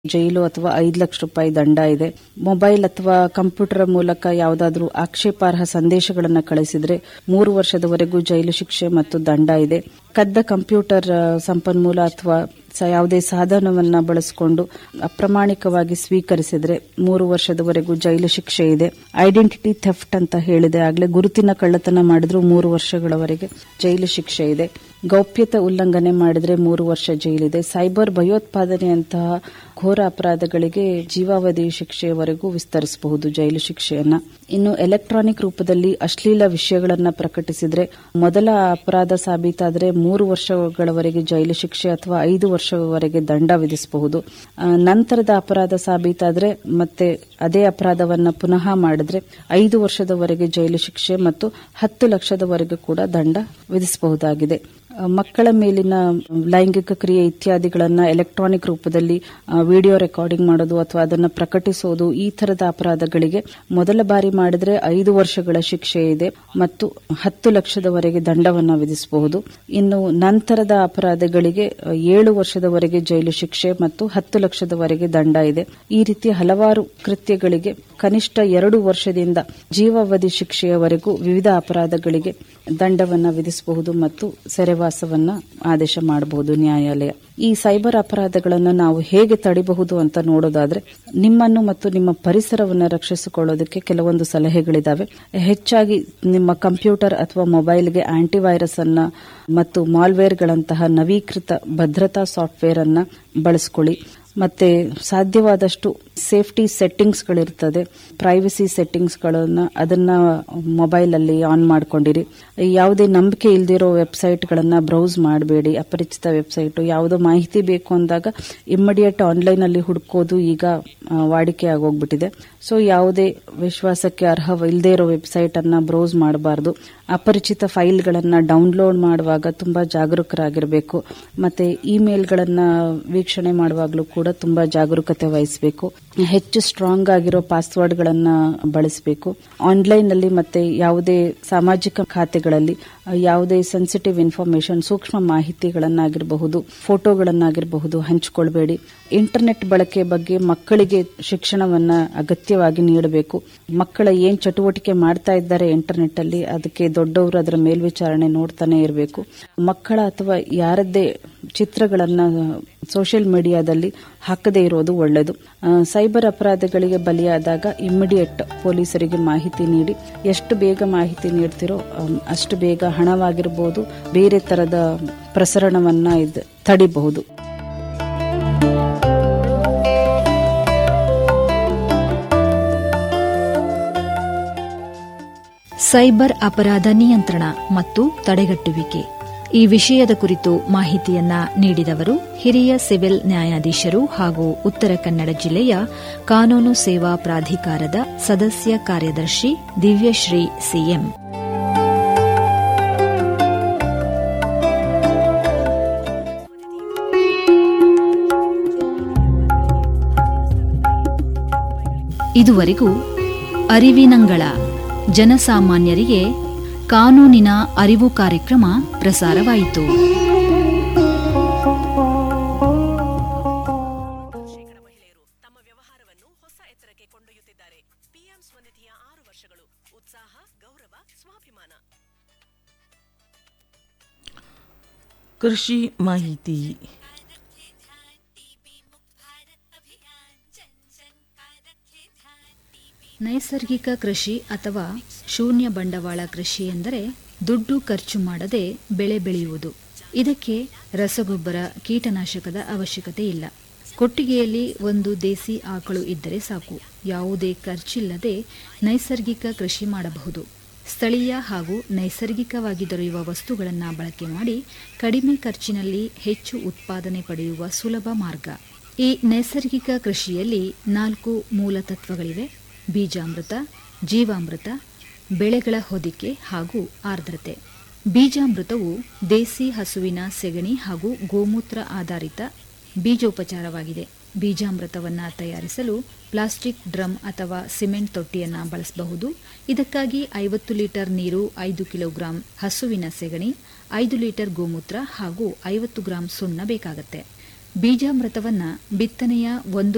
ಜೈಲು ಅಥವಾ ಐದು ಲಕ್ಷ ರೂಪಾಯಿ ದಂಡ ಇದೆ ಮೊಬೈಲ್ ಅಥವಾ ಕಂಪ್ಯೂಟರ್ ಮೂಲಕ ಯಾವುದಾದ್ರೂ ಆಕ್ಷೇಪಾರ್ಹ ಸಂದೇಶಗಳನ್ನು ಕಳಿಸಿದ್ರೆ ಮೂರು ವರ್ಷದವರೆಗೂ ಜೈಲು ಶಿಕ್ಷೆ ಮತ್ತು ದಂಡ ಇದೆ ಕದ್ದ ಕಂಪ್ಯೂಟರ್ ಆ, ಸಂಪನ್ಮೂಲ ಅಥವಾ ಸ- ಯಾವುದೇ ಸಾಧನವನ್ನ ಬಳಸಿಕೊಂಡು ಅಪ್ರಾಮಾಣಿಕವಾಗಿ ಸ್ವೀಕರಿಸಿದ್ರೆ ಮೂರು ವರ್ಷದವರೆಗೂ ಜೈಲು ಶಿಕ್ಷೆ ಇದೆ ಐಡೆಂಟಿಟಿ ಥೆಫ್ಟ್ ಅಂತ ಹೇಳಿದೆ ಆಗ್ಲೇ ಗುರುತಿನ ಕಳ್ಳತನ ಮಾಡಿದ್ರು ಮೂರು ವರ್ಷಗಳವರೆಗೆ ಜೈಲು ಶಿಕ್ಷೆ ಇದೆ ಗೌಪ್ಯತೆ ಉಲ್ಲಂಘನೆ ಮಾಡಿದ್ರೆ ಮೂರು ವರ್ಷ ಜೈಲಿದೆ ಸೈಬರ್ ಭಯೋತ್ಪಾದನೆಯಂತಹ ಘೋರ ಅಪರಾಧಗಳಿಗೆ ಜೀವಾವಧಿ ಶಿಕ್ಷೆಯವರೆಗೂ ವಿಸ್ತರಿಸಬಹುದು ಜೈಲು ಶಿಕ್ಷೆಯನ್ನ ಇನ್ನು ಎಲೆಕ್ಟ್ರಾನಿಕ್ ರೂಪದಲ್ಲಿ ಅಶ್ಲೀಲ ವಿಷಯಗಳನ್ನ ಪ್ರಕಟಿಸಿದ್ರೆ ಮೊದಲ ಅಪರಾಧ ಸಾಬೀತಾದರೆ ಮೂರು ವರ್ಷಗಳವರೆಗೆ ಜೈಲು ಶಿಕ್ಷೆ ಅಥವಾ ಐದು ವರ್ಷವರೆಗೆ ದಂಡ ವಿಧಿಸಬಹುದು ಆ, ನಂತರದ ಅಪರಾಧ ಸಾಬೀತಾದ್ರೆ ಮತ್ತೆ ಅದೇ ಅಪರಾಧವನ್ನ ಪುನಃ ಮಾಡಿದ್ರೆ ಐದು ವರ್ಷದವರೆಗೆ ಜೈಲು ಶಿಕ್ಷೆ ಮತ್ತು ಹತ್ತು ಲಕ್ಷದವರೆಗೆ ಕೂಡ ದಂಡ ವಿಧಿಸಬಹುದಾಗಿದೆ ಆ, ಮಕ್ಕಳ ಮೇಲಿನ ಲೈಂಗಿಕ ಕ್ರಿಯೆ ಇತ್ಯಾದಿಗಳನ್ನ ಎಲೆಕ್ಟ್ರಾನಿಕ್ ರೂಪದಲ್ಲಿ ಆ, ವಿಡಿಯೋ ರೆಕಾರ್ಡಿಂಗ್ ಮಾಡೋದು ಅಥವಾ ಅದನ್ನು ಪ್ರಕಟಿಸೋದು ಈ ತರದ ಅಪರಾಧಗಳಿಗೆ ಮೊದಲ ಬಾರಿ ಮಾಡಿದ್ರೆ ಐದು ವರ್ಷಗಳ ಶಿಕ್ಷೆ ಇದೆ ಮತ್ತು ಹತ್ತು ಲಕ್ಷದವರೆಗೆ ದಂಡವನ್ನ ವಿಧಿಸಬಹುದು ಇನ್ನು ನಂತರದ ಅಪರಾಧಗಳಿಗೆ ಆ, ಏಳು ವರ್ಷದವರೆಗೆ ಜೈಲು ಶಿಕ್ಷೆ ಮತ್ತು ಹತ್ತು ಲಕ್ಷದವರೆಗೆ ದಂಡ ಇದೆ ಈ ರೀತಿ ಹಲವಾರು ಕೃತ್ಯಗಳಿಗೆ ಕನಿಷ್ಠ ಎರಡು ವರ್ಷದಿಂದ ಜೀವಾವಧಿ ಶಿಕ್ಷೆಯವರೆಗೂ ವಿವಿಧ ಅಪರಾಧಗಳಿಗೆ ದಂಡವನ್ನ ವಿಧಿಸಬಹುದು ಮತ್ತು ಸೆರೆವಾಸವನ್ನ ಆದೇಶ ಮಾಡಬಹುದು ನ್ಯಾಯಾಲಯ ಈ ಸೈಬರ್ ಅಪರಾಧಗಳನ್ನು ನಾವು ಹೇಗೆ ತಡಿಬಹುದು ಅಂತ ನೋಡೋದಾದ್ರೆ ನಿಮ್ಮನ್ನು ಮತ್ತು ನಿಮ್ಮ ಪರಿಸರವನ್ನು ರಕ್ಷಿಸಿಕೊಳ್ಳೋದಕ್ಕೆ ಕೆಲವೊಂದು ಸಲಹೆಗಳಿದಾವೆ ಹೆಚ್ಚಾಗಿ ನಿಮ್ಮ ಕಂಪ್ಯೂಟರ್ ಅಥವಾ ಮೊಬೈಲ್ಗೆ ಆಂಟಿವೈರಸ್ ಅನ್ನ ಮತ್ತು ಮಾಲ್ವೇರ್ಗಳಂತಹ ನವೀಕೃತ ಭದ್ರತಾ ಸಾಫ್ಟ್ವೇರ್ ಅನ್ನ ಬಳಸ್ಕೊಳ್ಳಿ ಮತ್ತೆ ಸಾಧ್ಯವಾದಷ್ಟು ಸೇಫ್ಟಿ ಸೆಟ್ಟಿಂಗ್ಸ್ಗಳಿರ್ತದೆ ಪ್ರೈವಸಿ ಸೆಟ್ಟಿಂಗ್ಸ್ಗಳನ್ನ ಅದನ್ನ ಮೊಬೈಲ್ ಅಲ್ಲಿ ಆನ್ ಮಾಡ್ಕೊಂಡಿರಿ ಯಾವುದೇ ನಂಬಿಕೆ ಇಲ್ದಿರೋ ವೆಬ್ಸೈಟ್ಗಳನ್ನ ಬ್ರೌಸ್ ಮಾಡಬೇಡಿ ಅಪರಿಚಿತ ವೆಬ್ಸೈಟ್ ಯಾವುದೋ ಮಾಹಿತಿ ಬೇಕು ಅಂದಾಗ ಇಮ್ಮಿಡಿಯೇಟ್ ಆನ್ಲೈನ್ ಅಲ್ಲಿ ಹುಡುಕೋದು ಈಗ ಆ, ವಾಡಿಕೆ ಆಗೋಗ್ಬಿಟ್ಟಿದೆ ಸೊ ಯಾವುದೇ ವಿಶ್ವಾಸಕ್ಕೆ ಅರ್ಹ ಇಲ್ಲದೆ ಇರೋ ವೆಬ್ಸೈಟ್ ಅನ್ನ ಬ್ರೌಸ್ ಮಾಡಬಾರ್ದು ಅಪರಿಚಿತ ಫೈಲ್ಗಳನ್ನ ಡೌನ್ಲೋಡ್ ಮಾಡುವಾಗ ತುಂಬಾ ಜಾಗರೂಕರಾಗಿರಬೇಕು ಮತ್ತೆ ಇಮೇಲ್ಗಳನ್ನ ವೀಕ್ಷಣೆ ಮಾಡುವಾಗಲೂ ಕೂಡ ತುಂಬಾ ಜಾಗರೂಕತೆ ವಹಿಸಬೇಕು ಹೆಚ್ಚು ಸ್ಟ್ರಾಂಗ್ ಆಗಿರೋ ಪಾಸ್ವರ್ಡ್ಗಳನ್ನ ಬಳಸಬೇಕು ಆನ್ಲೈನ್ ನಲ್ಲಿ ಮತ್ತೆ ಯಾವುದೇ ಸಾಮಾಜಿಕ ಖಾತೆಗಳಲ್ಲಿ ಆ, ಯಾವುದೇ ಸೆನ್ಸಿಟಿವ್ ಇನ್ಫಾರ್ಮೇಶನ್ ಸೂಕ್ಷ್ಮ ಮಾಹಿತಿಗಳನ್ನಾಗಿರಬಹುದು ಫೋಟೋಗಳನ್ನಾಗಿರಬಹುದು ಹಂಚಿಕೊಳ್ಬೇಡಿ ಇಂಟರ್ನೆಟ್ ಬಳಕೆ ಬಗ್ಗೆ ಮಕ್ಕಳಿಗೆ ಶಿಕ್ಷಣವನ್ನ ಅಗತ್ಯವಾಗಿ ನೀಡಬೇಕು ಮಕ್ಕಳ ಏನ್ ಚಟುವಟಿಕೆ ಮಾಡ್ತಾ ಇದ್ದಾರೆ ಇಂಟರ್ನೆಟ್ ಅಲ್ಲಿ ಅದಕ್ಕೆ ದೊಡ್ಡವರು ಅದರ ಮೇಲ್ವಿಚಾರಣೆ ನೋಡ್ತಾನೆ ಇರಬೇಕು ಮಕ್ಕಳ ಅಥವಾ ಯಾರದ್ದೇ ಚಿತ್ರಗಳನ್ನ ಸೋಷಿಯಲ್ ಮೀಡಿಯಾದಲ್ಲಿ ಹಾಕದೇ ಇರೋದು ಒಳ್ಳೆಯದು ಆ, ಸೈಬರ್ ಅಪರಾಧಗಳಿಗೆ ಬಲಿಯಾದಾಗ ಇಮ್ಮಿಡಿಯೇಟ್ ಪೊಲೀಸರಿಗೆ ಮಾಹಿತಿ ನೀಡಿ ಎಷ್ಟು ಬೇಗ ಮಾಹಿತಿ ನೀಡ್ತಿರೋ ಆಮ್, ಅಷ್ಟು ಬೇಗ ಹಣವಾಗಿರಬಹುದು ಬೇರೆ ತರದ ಪ್ರಸರಣವನ್ನ ಇದು ತಡಿಬಹುದು ಸೈಬರ್ ಅಪರಾಧ ನಿಯಂತ್ರಣ ಮತ್ತು ತಡೆಗಟ್ಟುವಿಕೆ ಈ ವಿಷಯದ ಕುರಿತು ಮಾಹಿತಿಯನ್ನ ನೀಡಿದವರು ಹಿರಿಯ ಸಿವಿಲ್ ನ್ಯಾಯಾಧೀಶರು ಹಾಗೂ ಉತ್ತರ ಕನ್ನಡ ಜಿಲ್ಲೆಯ ಕಾನೂನು ಸೇವಾ ಪ್ರಾಧಿಕಾರದ ಸದಸ್ಯ ಕಾರ್ಯದರ್ಶಿ ದಿವ್ಯಶ್ರೀ ಸಿಎಂ ಇದುವರೆಗೂ ಅರಿವಿನಂಗಳ ಜನಸಾಮಾನ್ಯರಿಗೆ ಕಾನೂನಿನ ಅರಿವು ಕಾರ್ಯಕ್ರಮ ಪ್ರಸಾರವಾಯಿತು ಶೇಕಡ ಮಹಿಳೆಯರು ತಮ್ಮ ವ್ಯವಹಾರವನ್ನು ಹೊಸ ಎತ್ತರಕ್ಕೆ ಕೊಂಡೊಯ್ಯುತ್ತಿದ್ದಾರೆ ಪಿಎಂ ಸ್ವನಿಧಿಯ ಆರು ವರ್ಷಗಳು ಉತ್ಸಾಹ ಗೌರವ ಸ್ವಾಭಿಮಾನ ಕೃಷಿ ಮಾಹಿತಿ ನೈಸರ್ಗಿಕ ಕೃಷಿ ಅಥವಾ ಶೂನ್ಯ ಬಂಡವಾಳ ಕೃಷಿ ಎಂದರೆ ದುಡ್ಡು ಖರ್ಚು ಮಾಡದೆ ಬೆಳೆ ಬೆಳೆಯುವುದು ಇದಕ್ಕೆ ರಸಗೊಬ್ಬರ ಕೀಟನಾಶಕದ ಅವಶ್ಯಕತೆ ಇಲ್ಲ ಕೊಟ್ಟಿಗೆಯಲ್ಲಿ ಒಂದು ದೇಸಿ ಆಕಳು ಇದ್ದರೆ ಸಾಕು ಯಾವುದೇ ಖರ್ಚಿಲ್ಲದೆ ನೈಸರ್ಗಿಕ ಕೃಷಿ ಮಾಡಬಹುದು ಸ್ಥಳೀಯ ಹಾಗೂ ನೈಸರ್ಗಿಕವಾಗಿ ದೊರೆಯುವ ವಸ್ತುಗಳನ್ನು ಬಳಕೆ ಮಾಡಿ ಕಡಿಮೆ ಖರ್ಚಿನಲ್ಲಿ ಹೆಚ್ಚು ಉತ್ಪಾದನೆ ಪಡೆಯುವ ಸುಲಭ ಮಾರ್ಗ ಈ ನೈಸರ್ಗಿಕ ಕೃಷಿಯಲ್ಲಿ ನಾಲ್ಕು ಮೂಲ ತತ್ವಗಳಿವೆ ಬೀಜಾಮೃತ ಜೀವಾಮೃತ ಬೆಳೆಗಳ ಹೊದಿಕೆ ಹಾಗೂ ಆರ್ದ್ರತೆ ಬೀಜಾಮೃತವು ದೇಸಿ ಹಸುವಿನ ಸೆಗಣಿ ಹಾಗೂ ಗೋಮೂತ್ರ ಆಧಾರಿತ ಬೀಜೋಪಚಾರವಾಗಿದೆ ಬೀಜಾಮೃತವನ್ನು ತಯಾರಿಸಲು ಪ್ಲಾಸ್ಟಿಕ್ ಡ್ರಮ್ ಅಥವಾ ಸಿಮೆಂಟ್ ತೊಟ್ಟಿಯನ್ನು ಬಳಸಬಹುದು ಇದಕ್ಕಾಗಿ ಐವತ್ತು ಲೀಟರ್ ನೀರು ಐದು ಕಿಲೋಗ್ರಾಂ ಹಸುವಿನ ಸೆಗಣಿ ಐದು ಲೀಟರ್ ಗೋಮೂತ್ರ ಹಾಗೂ ಐವತ್ತು ಗ್ರಾಂ ಸುಣ್ಣ ಬೇಕಾಗುತ್ತೆ ಬೀಜಾಮೃತವನ್ನು ಬಿತ್ತನೆಯ ಒಂದು